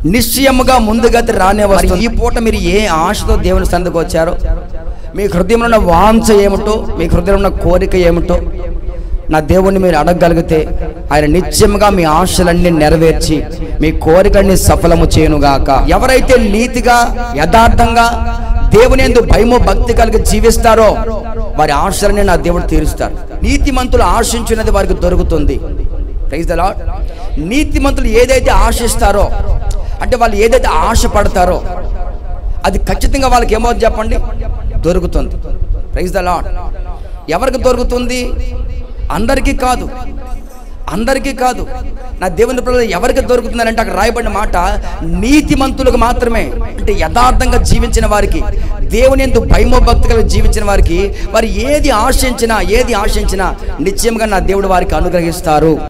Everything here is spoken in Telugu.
నిశ్చయముగా ముందుగతి రానే వస్తుంది ఈ పూట మీరు ఏ ఆశతో దేవుని సందుకు వచ్చారో మీ హృదయంలో ఉన్న వాంఛ ఏమిటో మీ హృదయంలో ఉన్న కోరిక ఏమిటో నా దేవుణ్ణి మీరు అడగగలిగితే ఆయన నిత్యముగా మీ ఆశలన్నీ నెరవేర్చి మీ కోరికలన్నీ సఫలము చేయనుగాక ఎవరైతే నీతిగా యథార్థంగా దేవుని ఎందు భయము భక్తి కలిగి జీవిస్తారో వారి ఆశలన్నీ నా దేవుడు తీరుస్తారు నీతిమంతులు ఆశించినది వారికి దొరుకుతుంది ప్రైజ్ ద లార్డ్ నీతిమంతులు ఏదైతే ఆశిస్తారో అంటే వాళ్ళు ఏదైతే ఆశపడతారో అది ఖచ్చితంగా వాళ్ళకి ఏమవుతుంది చెప్పండి దొరుకుతుంది ప్రైజ్ ద లాడ్ ఎవరికి దొరుకుతుంది అందరికీ కాదు అందరికీ కాదు నా దేవుని పిల్లలు ఎవరికి దొరుకుతుందని అంటే అక్కడ రాయబడిన మాట నీతిమంతులకు మాత్రమే అంటే యథార్థంగా జీవించిన వారికి దేవుని ఎందు భయమోభక్తులుగా జీవించిన వారికి వారు ఏది ఆశించినా ఏది ఆశించినా నిశ్చయంగా నా దేవుడు వారికి అనుగ్రహిస్తారు